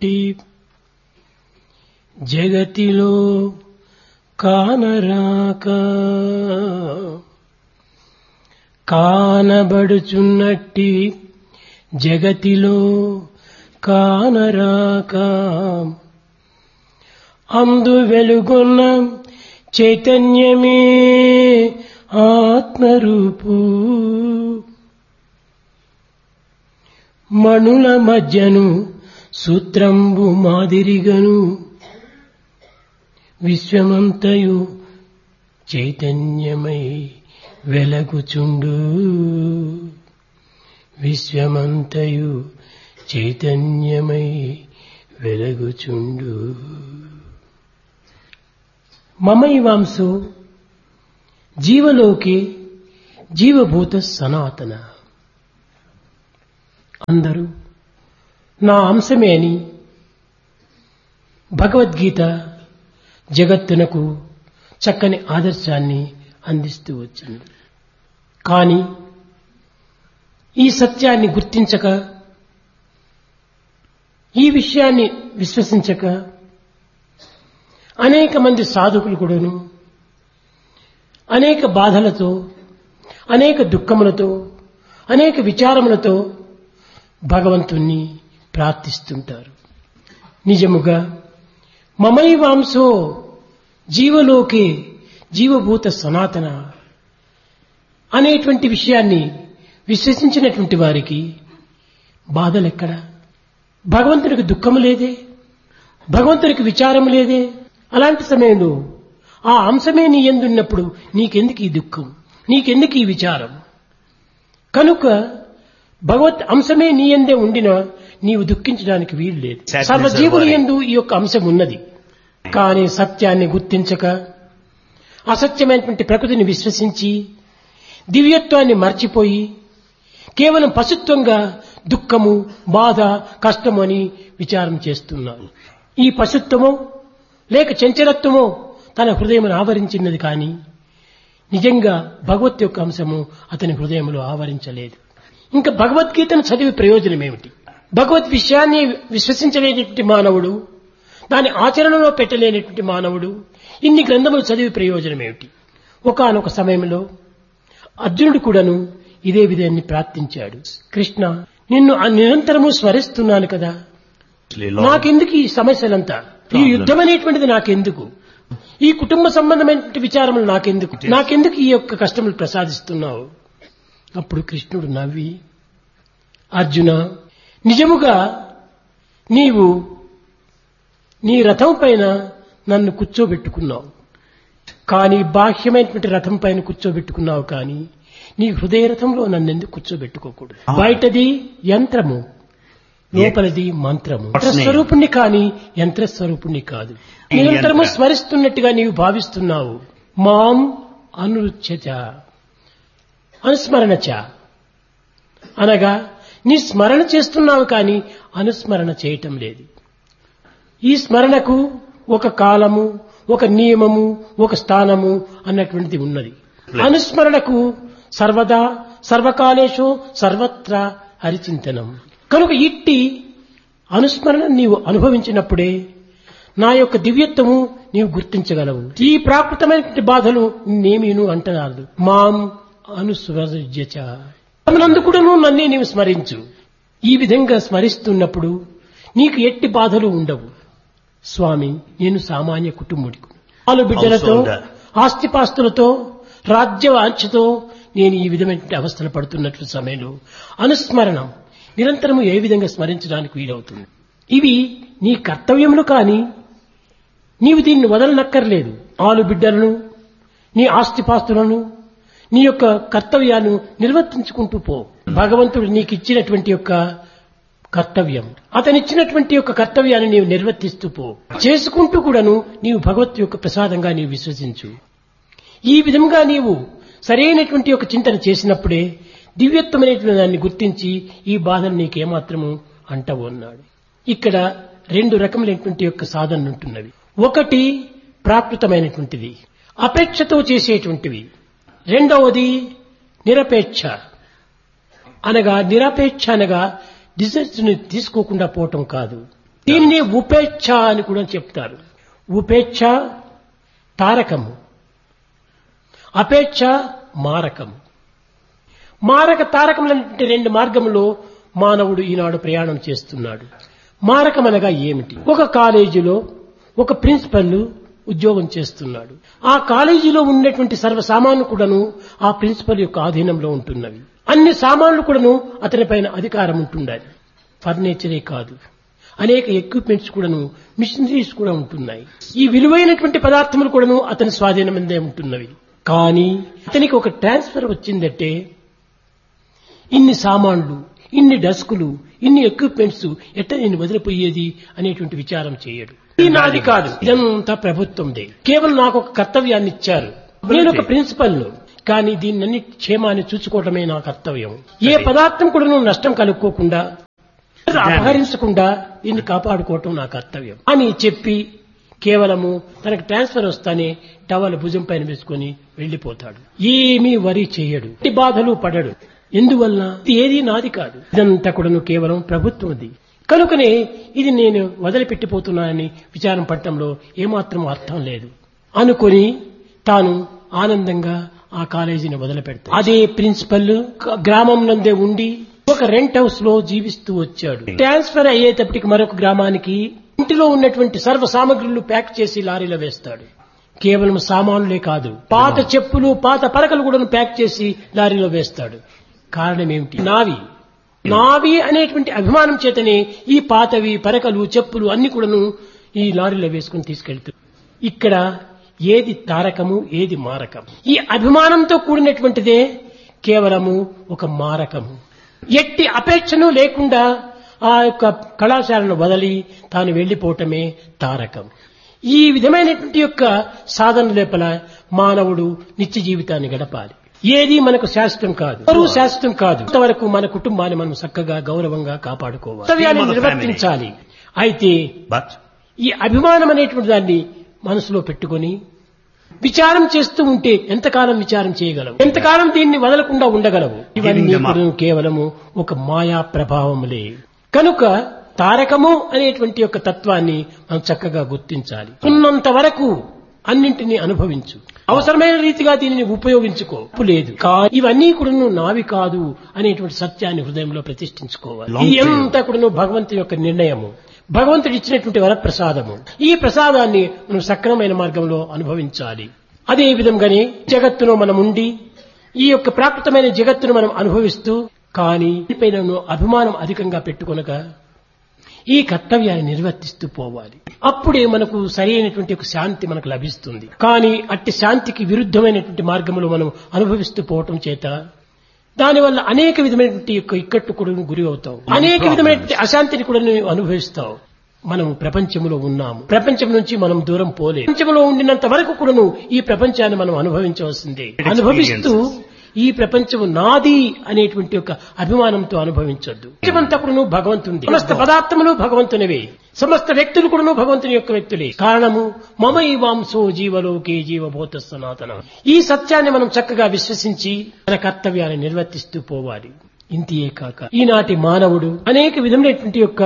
బడుచున్నట్టి జగతిలో కానరాక కానబడుచున్నట్టి జగతిలో కానరాక అందు వెలుగొన్న చైతన్యమే ఆత్మరూపు మణుల మధ్యను సూత్రంబు మాదిరిగను విశ్వమంతయు చైతన్యమై వెలగుచుండు విశ్వమంతయు చైతన్యమై వెలగుచుండు మమైవాంసో జీవలోకే జీవభూత సనాతన అందరూ నా అంశమే అని భగవద్గీత జగత్తునకు చక్కని ఆదర్శాన్ని అందిస్తూ వచ్చింది కానీ ఈ సత్యాన్ని గుర్తించక ఈ విషయాన్ని విశ్వసించక అనేక మంది సాధకులు కూడాను అనేక బాధలతో అనేక దుఃఖములతో అనేక విచారములతో భగవంతుణ్ణి ప్రార్థిస్తుంటారు నిజముగా మమైవాంసో జీవలోకే జీవభూత సనాతన అనేటువంటి విషయాన్ని విశ్వసించినటువంటి వారికి బాధలెక్కడ భగవంతునికి దుఃఖము లేదే భగవంతునికి విచారం లేదే అలాంటి సమయంలో ఆ అంశమే నీ ఎందున్నప్పుడు నీకెందుకు ఈ దుఃఖం నీకెందుకు ఈ విచారం కనుక భగవత్ అంశమే నీ ఎందే ఉండినా నీవు దుఃఖించడానికి వీలు లేదు Sadness సర్వజీవుని or worry. ఎందు ఈ యొక్క అంశం ఉన్నది కానీ సత్యాన్ని గుర్తించక అసత్యమైనటువంటి ప్రకృతిని విశ్వసించి దివ్యత్వాన్ని మర్చిపోయి కేవలం పశుత్వంగా దుఃఖము బాధ కష్టము అని విచారం చేస్తున్నారు ఈ పశుత్వమో లేక చంచలత్వమో తన హృదయం ఆవరించినది కానీ నిజంగా భగవత్ యొక్క అంశము అతని హృదయంలో ఆవరించలేదు ఇంకా భగవద్గీతను చదివి ప్రయోజనం ఏమిటి భగవత్ విషయాన్ని విశ్వసించలేనటువంటి మానవుడు దాని ఆచరణలో పెట్టలేనటువంటి మానవుడు ఇన్ని గ్రంథములు చదివి ప్రయోజనం ఏమిటి ఒకానొక సమయంలో అర్జునుడు కూడాను ఇదే విధాన్ని ప్రార్థించాడు కృష్ణ నిన్ను ఆ నిరంతరము స్మరిస్తున్నాను కదా Lord, నాకెందుకు ఈ సమస్యలంతా ఈ యుద్ధం అనేటువంటిది నాకెందుకు ఈ కుటుంబ సంబంధమైనటువంటి విచారములు నాకెందుకు నాకెందుకు ఈ యొక్క కష్టములు ప్రసాదిస్తున్నావు అప్పుడు కృష్ణుడు నవ్వి అర్జున నిజముగా నీవు నీ రథం పైన నన్ను కూర్చోబెట్టుకున్నావు కానీ బాహ్యమైనటువంటి రథం పైన కూర్చోబెట్టుకున్నావు కానీ నీ హృదయ రథంలో నన్ను ఎందుకు కూర్చోబెట్టుకోకూడదు బయటది యంత్రము లోపలది మంత్రము What's name? స్వరూపుణ్ణి కాని యంత్ర స్వరూపుణ్ణి కాదు నిరంతరము యంత్ర. స్మరిస్తున్నట్టుగా నీవు భావిస్తున్నావు మాం అనురుచ్యచ అనుస్మరణచ అనగా నీ స్మరణ చేస్తున్నావు కానీ అనుస్మరణ చేయటం లేదు ఈ స్మరణకు ఒక కాలము ఒక నియమము ఒక స్థానము అన్నటువంటిది ఉన్నది అనుస్మరణకు సర్వదా సర్వకాలేషు సర్వత్రా హరిచింతనం కనుక ఇట్టి అనుస్మరణ నీవు అనుభవించినప్పుడే నా యొక్క దివ్యత్వము నీవు గుర్తించగలవు ఈ ప్రాకృతమైనటువంటి బాధలు నేమీను అంటరాదు మాం అనుస్మరజ్యచ నందుకుడును నన్నే నీవు స్మరించు ఈ విధంగా స్మరిస్తున్నప్పుడు నీకు ఎట్టి బాధలు ఉండవు స్వామి నేను సామాన్య కుటుంబుడికి ఆలు బిడ్డలతో Householder. ఆస్తిపాస్తులతో రాజ్య వాంఛతో నేను ఈ విధమైన అవస్థలు పడుతున్నట్లు సమయంలో అనుస్మరణం నిరంతరము ఏ విధంగా స్మరించడానికి వీలవుతుంది ఇవి నీ కర్తవ్యములు కాని నీవు దీన్ని వదలనక్కర్లేదు ఆలు బిడ్డలను నీ ఆస్తిపాస్తులను నీ యొక్క కర్తవ్యాన్ని నిర్వర్తించుకుంటూ పో భగవంతుడు నీకు ఇచ్చినటువంటి యొక్క కర్తవ్యం అతనిచ్చినటువంటి యొక్క కర్తవ్యాన్ని నీవు నిర్వర్తిస్తూ పో చేసుకుంటూ కూడాను నీవు భగవత్ యొక్క ప్రసాదంగా నీవు విశ్వసించు ఈ విధంగా నీవు సరైనటువంటి ఒక చింతన చేసినప్పుడే దివ్యత్వమైనటువంటి దాన్ని గుర్తించి ఈ బాధను నీకేమాత్రము అంటవు అన్నాడు ఇక్కడ రెండు రకములైనటువంటి యొక్క సాధనలు ఉంటున్నవి ఒకటి ప్రాకృతమైనటువంటిది అపేక్షతో చేసేటువంటివి రెండవది నిరపేక్ష అనగా నిరపేక్ష అనగా డిజైన్స్ ని తీసుకోకుండా పోవటం కాదు దీన్ని ఉపేచ్ఛ అని కూడా చెప్తారు ఉపేచ్ఛ తారకము అపేచ్ఛ మారకము మారక తారకములంటే రెండు మార్గములో మానవుడు ఈనాడు ప్రయాణం చేస్తున్నాడు మారకం అనగా ఏమిటి ఒక కాలేజీలో ఒక ప్రిన్సిపల్ ఉద్యోగం చేస్తున్నాడు ఆ కాలేజీలో ఉన్నటువంటి సర్వ సామాన్లు కూడాను ఆ ప్రిన్సిపల్ యొక్క ఆధీనంలో ఉంటున్నవి అన్ని సామాన్లు కూడాను అతని పైన అధికారం ఉంటుండాలి ఫర్నిచరే కాదు అనేక ఎక్విప్మెంట్స్ కూడాను మిషనరీస్ కూడా ఉంటున్నాయి ఈ విలువైనటువంటి పదార్థములు కూడాను అతని స్వాధీనమందే ఉంటున్నవి కానీ అతనికి ఒక ట్రాన్స్ఫర్ వచ్చిందంటే ఇన్ని సామాన్లు ఇన్ని డస్కులు ఇన్ని ఎక్విప్మెంట్స్ ఎట్ట నేను వదిలిపోయేది అనేటువంటి విచారం చేయడు ఇది నాది కాదు ఇదంతా ప్రభుత్వందే కేవలం నాకు ఒక కర్తవ్యాన్ని ఇచ్చారు నేను ఒక ప్రిన్సిపల్ కానీ దీన్ని క్షేమాన్ని చూసుకోవటమే నా కర్తవ్యం ఏ పదార్థం కూడా నువ్వు నష్టం కలుక్కోకుండా అపహరించకుండా దీన్ని కాపాడుకోవటం నా కర్తవ్యం అని చెప్పి కేవలము తనకు ట్రాన్స్ఫర్ వస్తానే టవల్ భుజం పైన వేసుకుని వెళ్లిపోతాడు ఏమీ వరి చేయడు ఎట్టి బాధలు పడడు ఎందువల్ల ఇది ఏది నాది కాదు ఇదంతా కూడాను కేవలం ప్రభుత్వంది కనుకనే ఇది నేను వదిలిపెట్టిపోతున్నానని విచారం పట్టడంలో ఏమాత్రం అర్థం లేదు అనుకొని తాను ఆనందంగా ఆ కాలేజీని వదిలిపెడతాడు అదే ప్రిన్సిపల్ గ్రామం నందే ఉండి ఒక రెంట్ హౌస్ లో జీవిస్తూ వచ్చాడు ట్రాన్స్ఫర్ అయ్యేటప్పటికి మరొక గ్రామానికి ఇంటిలో ఉన్నటువంటి సర్వ సామగ్రులు ప్యాక్ చేసి లారీలో వేస్తాడు కేవలం సామానులే కాదు పాత చెప్పులు పాత పలకలు కూడా ప్యాక్ చేసి లారీలో వేస్తాడు కారణం ఏమిటి నావి నావి అనేటువంటి అభిమానం చేతనే ఈ పాతవి పరకలు చెప్పులు అన్ని కూడాను ఈ లారీలో వేసుకుని తీసుకెళ్తూ ఇక్కడ ఏది తారకము ఏది మారకం ఈ అభిమానంతో కూడినటువంటిదే కేవలము ఒక మారకము ఎట్టి అపేక్షను లేకుండా ఆ యొక్క కళాశాలను వదలి తాను వెళ్లిపోవటమే తారకం ఈ విధమైనటువంటి యొక్క సాధన లోపల మానవుడు నిత్య జీవితాన్ని గడపాలి ఏది మనకు శాశ్వతం కాదు ఎవరూ శాశ్వతం కాదు ఇంతవరకు మన కుటుంబాన్ని మనం చక్కగా గౌరవంగా కాపాడుకోవాలి కర్తవ్యాన్ని నిర్వర్తించాలి అయితే But ఈ అభిమానం అనేటువంటి దాన్ని మనసులో పెట్టుకొని విచారం చేస్తూ ఉంటే ఎంతకాలం విచారం చేయగలవు ఎంతకాలం దీన్ని వదలకుండా ఉండగలవు ఇవన్నీ Giving them up. కూడా కేవలము ఒక మాయా ప్రభావములే కనుక తారకము అనేటువంటి యొక్క తత్వాన్ని మనం చక్కగా గుర్తించాలి ఉన్నంత వరకు అన్నింటినీ అనుభవించు అవసరమైన రీతిగా దీనిని ఉపయోగించుకో తప్పు లేదు కా- ఇవన్నీ కూడా నావి కాదు అనేటువంటి సత్యాన్ని హృదయంలో ప్రతిష్ఠించుకోవాలి Long ఇది term. అంతా కూడా భగవంతుని యొక్క నిర్ణయము భగవంతుడు ఇచ్చినటువంటి వరప్రసాదము ఈ ప్రసాదాన్ని మనం సక్రమైన మార్గంలో అనుభవించాలి అదే విధంగానే జగత్తులో మనం ఉండి ఈ యొక్క ప్రాకృతమైన జగత్తును మనం అనుభవిస్తూ కానీ దీనిపైన అభిమానం అధికంగా పెట్టుకొనక ఈ కర్తవ్యాన్ని నిర్వర్తిస్తూ పోవాలి అప్పుడే మనకు సరైనటువంటి ఒక శాంతి మనకు లభిస్తుంది కానీ అట్టి శాంతికి విరుద్ధమైనటువంటి మార్గంలో మనం అనుభవిస్తూ పోవటం చేత దానివల్ల అనేక విధమైనటువంటి యొక్క ఇక్కట్టు కూడా గురి అవుతావు అనేక విధమైనటువంటి అశాంతిని కూడా నువ్వు అనుభవిస్తావు మనం ప్రపంచంలో ఉన్నాము ప్రపంచం నుంచి మనం దూరం పోలే ప్రపంచంలో ఉండినంత వరకు కూడాను ఈ ప్రపంచాన్ని మనం అనుభవించవలసిందే అనుభవిస్తూ ఈ ప్రపంచం నాది అనేటువంటి ఒక అభిమానంతో అనుభవించొద్దు ప్రపంచమంతా కూడాను భగవంతుంది సమస్త పదార్థములు భగవంతునివే సమస్త వ్యక్తులు కూడాను భగవంతుని యొక్క వ్యక్తులే కారణము మమ ఈ వాంసో జీవలోకే జీవభూత సనాతన ఈ సత్యాన్ని మనం చక్కగా విశ్వసించి మన కర్తవ్యాన్ని నిర్వర్తిస్తూ పోవాలి ఇంతియే కాక ఈనాటి మానవుడు అనేక విధమైనటువంటి యొక్క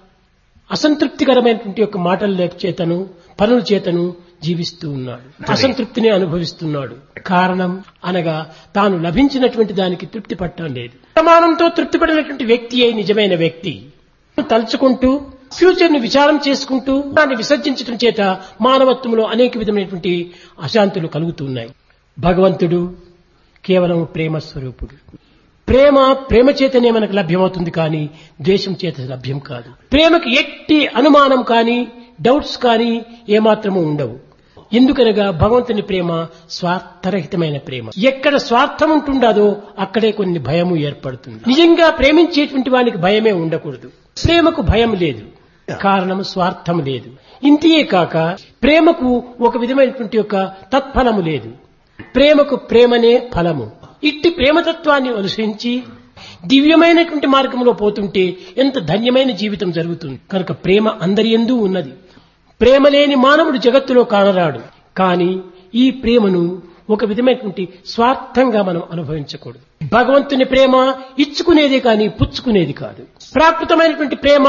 అసంతృప్తికరమైనటువంటి యొక్క మాటల చేతను పనుల చేతను జీవిస్తూ ఉన్నాడు అసంతృప్తిని అనుభవిస్తున్నాడు కారణం అనగా తాను లభించినటువంటి దానికి తృప్తి పట్టడం లేదు ప్రమాణంతో తృప్తి పడినటువంటి వ్యక్తి అయి నిజమైన వ్యక్తి తలుచుకుంటూ ఫ్యూచర్ ని విచారం చేసుకుంటూ దాన్ని విసర్జించడం చేత మానవత్వంలో అనేక విధమైనటువంటి అశాంతులు కలుగుతున్నాయి భగవంతుడు కేవలం ప్రేమ స్వరూపుడు ప్రేమ ప్రేమ చేతనే మనకు లభ్యమవుతుంది కానీ ద్వేషం చేత లభ్యం కాదు ప్రేమకి ఎట్టి అనుమానం కానీ డౌట్స్ కానీ ఏమాత్రము ఉండవు ఎందుకనగా భగవంతుని ప్రేమ స్వార్థరహితమైన ప్రేమ ఎక్కడ స్వార్థం ఉంటుండదో అక్కడే కొన్ని భయము ఏర్పడుతుంది నిజంగా ప్రేమించేటువంటి వానికి భయమే ఉండకూడదు ప్రేమకు భయం లేదు కారణం స్వార్థం లేదు ఇంతియే కాక ప్రేమకు ఒక విధమైనటువంటి యొక్క తత్ఫలము లేదు ప్రేమకు ప్రేమనే ఫలము ఇట్టి ప్రేమతత్వాన్ని అనుసరించి దివ్యమైనటువంటి మార్గంలో పోతుంటే ఎంత ధన్యమైన జీవితం జరుగుతుంది కనుక ప్రేమ అందరి ఎందు ఉన్నది ప్రేమ లేని మానవుడు జగత్తులో కానరాడు కానీ ఈ ప్రేమను ఒక విధమైనటువంటి స్వార్థంగా మనం అనుభవించకూడదు భగవంతుని ప్రేమ ఇచ్చుకునేది కానీ పుచ్చుకునేది కాదు ప్రాకృతమైనటువంటి ప్రేమ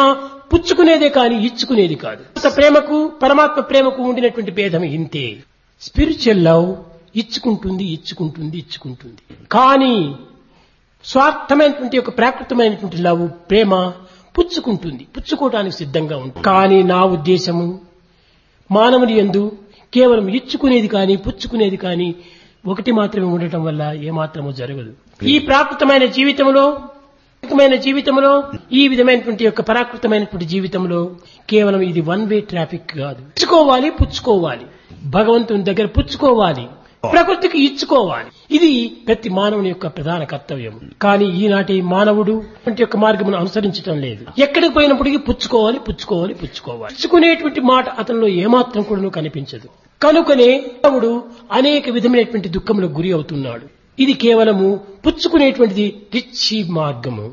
పుచ్చుకునేదే కాని ఇచ్చుకునేది కాదు అంత ప్రేమకు పరమాత్మ ప్రేమకు ఉండినటువంటి భేదం ఇంతే స్పిరిచువల్ లవ్ ఇచ్చుకుంటుంది ఇచ్చుకుంటుంది ఇచ్చుకుంటుంది కానీ స్వార్థమైనటువంటి ఒక ప్రాకృతమైనటువంటి లవ్ ప్రేమ పుచ్చుకుంటుంది పుచ్చుకోవడానికి సిద్ధంగా ఉంటుంది కానీ నా ఉద్దేశము మానవుని ఎందు కేవలం ఇచ్చుకునేది కానీ పుచ్చుకునేది కానీ ఒకటి మాత్రమే ఉండటం వల్ల ఏమాత్రము జరగదు ఈ ప్రాకృతమైన జీవితంలో ప్రాకృతమైన జీవితంలో ఈ విధమైనటువంటి యొక్క పరాకృతమైనటువంటి జీవితంలో కేవలం ఇది వన్ వే ట్రాఫిక్ కాదు పుచ్చుకోవాలి పుచ్చుకోవాలి భగవంతుని దగ్గర పుచ్చుకోవాలి ప్రకృతికి ఇచ్చుకోవాలి ఇది ప్రతి మానవుని యొక్క ప్రధాన కర్తవ్యం కానీ ఈనాటి మానవుడు అటువంటి యొక్క మార్గమును అనుసరించడం లేదు ఎక్కడికి పోయినప్పటికీ పుచ్చుకోవాలి పుచ్చుకోవాలి పుచ్చుకోవాలి పుచ్చుకునేటువంటి మాట అతనిలో ఏమాత్రం కూడా కనిపించదు కనుకనే మానవుడు అనేక విధమైనటువంటి దుఃఖములకు గురి అవుతున్నాడు ఇది కేవలము పుచ్చుకునేటువంటిది రిచ్ మార్గము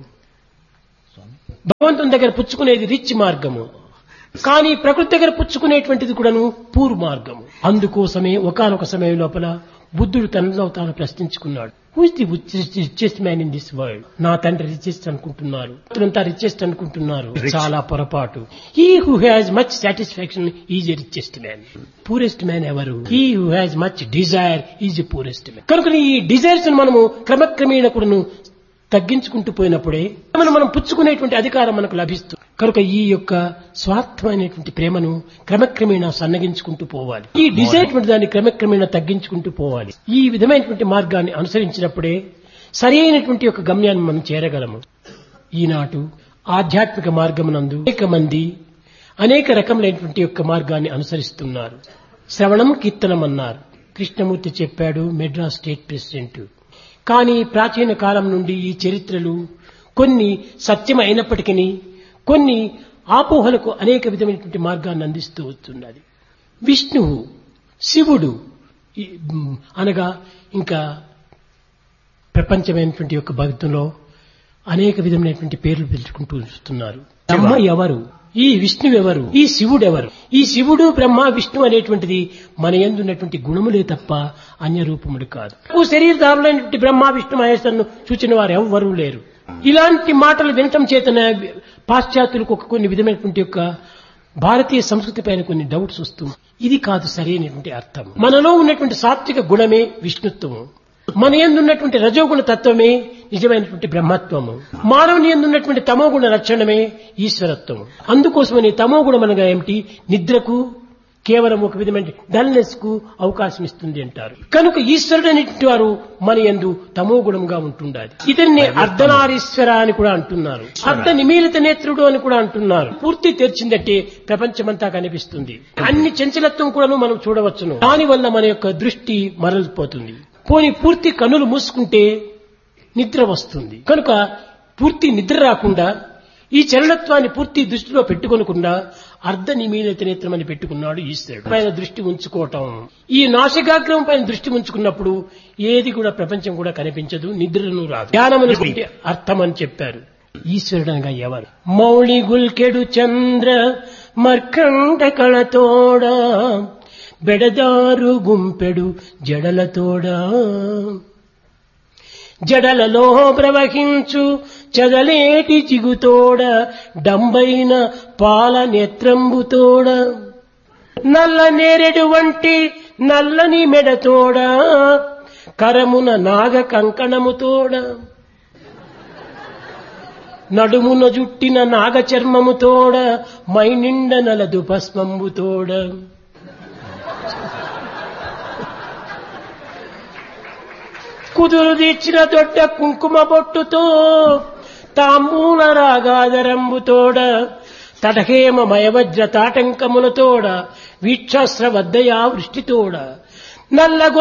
భగవంతుని దగ్గర పుచ్చుకునేది రిచ్ మార్గము కానీ ప్రకృతి దగ్గర పుచ్చుకునేటువంటిది కూడాను పూర్ మార్గము అందుకోసమే ఒకనొక సమయం లోపల బుద్ధుడు తనలో తాను ప్రశ్నించుకున్నాడు who's the richest man in this world నా తండ్రి రిచెస్ట్ అనుకుంటున్నారు అంతా రిచెస్ట్ అనుకుంటున్నారు చాలా పొరపాటు he who has much satisfaction is a richest man poorest man ఎవరు he who has much desire is a poorest man కనుక ఈ డిజైర్స్ మనము క్రమక్రమేణ కూడాను తగ్గించుకుంటూ పోయినప్పుడే మనం మనం పుచ్చుకునేటువంటి అధికారం మనకు లభిస్తుంది కనుక ఈ యొక్క స్వార్థమైనటువంటి ప్రేమను క్రమక్రమేణా సన్నగించుకుంటూ పోవాలి ఈ డిజైర్ దాన్ని క్రమక్రమేణా తగ్గించుకుంటూ పోవాలి ఈ విధమైనటువంటి మార్గాన్ని అనుసరించినప్పుడే సరి అయినటువంటి యొక్క గమ్యాన్ని మనం చేరగలము ఈనాటు ఆధ్యాత్మిక మార్గమునందు అనేక మంది అనేక రకములైనటువంటి యొక్క మార్గాన్ని అనుసరిస్తున్నారు శ్రవణం కీర్తనం అన్నారు కృష్ణమూర్తి చెప్పాడు మెడ్రాస్ స్టేట్ ప్రెసిడెంట్ కానీ ప్రాచీన కాలం నుండి ఈ చరిత్రలు కొన్ని సత్యం అయినప్పటికీ కొన్ని ఆపోహలకు అనేక విధమైనటువంటి మార్గాన్ని అందిస్తూ వస్తున్నది విష్ణువు శివుడు ఈ, మ్, అనగా ఇంకా ప్రపంచమైనటువంటి యొక్క భక్తులో అనేక విధమైనటువంటి పేర్లు పిలుచుకుంటూ వస్తున్నారు బ్రహ్మ ఎవరు ఈ విష్ణువు ఎవరు ఈ శివుడు ఎవరు ఈ శివుడు బ్రహ్మ విష్ణు అనేటువంటిది మన ఎందున్నటువంటి గుణములే తప్ప అన్య రూపములు కాదు ఓ శరీరధారులైనటువంటి బ్రహ్మ విష్ణు మహేశ్వరును చూచిన వారు ఎవ్వరూ లేరు ఇలాంటి మాటలు వినటం చేతన పాశ్చాత్యులకు ఒక కొన్ని విధమైనటువంటి యొక్క భారతీయ సంస్కృతి పైన కొన్ని డౌట్స్ వస్తుంది ఇది కాదు సరైనటువంటి అర్థం మనలో ఉన్నటువంటి సాత్విక గుణమే విష్ణుత్వము మన ఎందున్నటువంటి రజోగుణ తత్వమే నిజమైనటువంటి బ్రహ్మత్వము మానవుని ఎందున్నటువంటి తమోగుణ లక్షణమే ఈశ్వరత్వము అందుకోసమని తమోగుణం అనగా ఏమిటి నిద్రకు కేవలం ఒక విధమైన డల్నెస్ కు అవకాశం ఇస్తుంది అంటారు కనుక ఈశ్వరుడు అనేటువంటి వారు మన ఎందు తమో గుణంగా ఉంటుండాలి ఇతన్ని అర్ధనారీశ్వర అని కూడా అంటున్నారు అర్ధ నిమీలిత నేత్రుడు అని కూడా అంటున్నారు పూర్తి తెరిచిందంటే ప్రపంచమంతా కనిపిస్తుంది అన్ని చంచలత్వం కూడాను మనం చూడవచ్చును దానివల్ల మన యొక్క దృష్టి మరలిపోతుంది పోని పూర్తి కన్నులు మూసుకుంటే నిద్ర వస్తుంది కనుక పూర్తి నిద్ర రాకుండా ఈ చలనత్వాన్ని పూర్తి దృష్టిలో పెట్టుకొనకుండా అర్ధ నిమీలిత నేత్రం అని పెట్టుకున్నాడు ఈశ్వరుడు పైన దృష్టి ఉంచుకోవటం ఈ నాసికాగ్రహం పైన దృష్టి ఉంచుకున్నప్పుడు ఏది కూడా ప్రపంచం కూడా కనిపించదు నిద్రను రాదు ధ్యానమనుకుంటే అర్థం అని చెప్పారు ఈశ్వరుడు అనగా ఎవరు మౌళి గుల్కెడు చంద్ర మర్కండ కళతోడ బెడదారు గుంపెడు జడలతోడా జడలలో ప్రవహించు చదలేటి చిగుతోడ డంబైన పాల నేత్రంబుతోడ నల్ల నేరెడు వంటి నల్లని మెడతోడ కరమున నాగ కంకణముతోడ నడుమున జుట్టిన నాగ చర్మముతోడ మైనిండ నలదు భస్మంబుతోడ కుదురు తీర్చిన దొడ్డ కుంకుమ బొట్టుతో తాంబూల రాగాదరంబుతోడ తటహేమ మయవజ్ర తాటంకములతోడ వీక్షాస్ర వద్దయా వృష్టితోడ నల్ల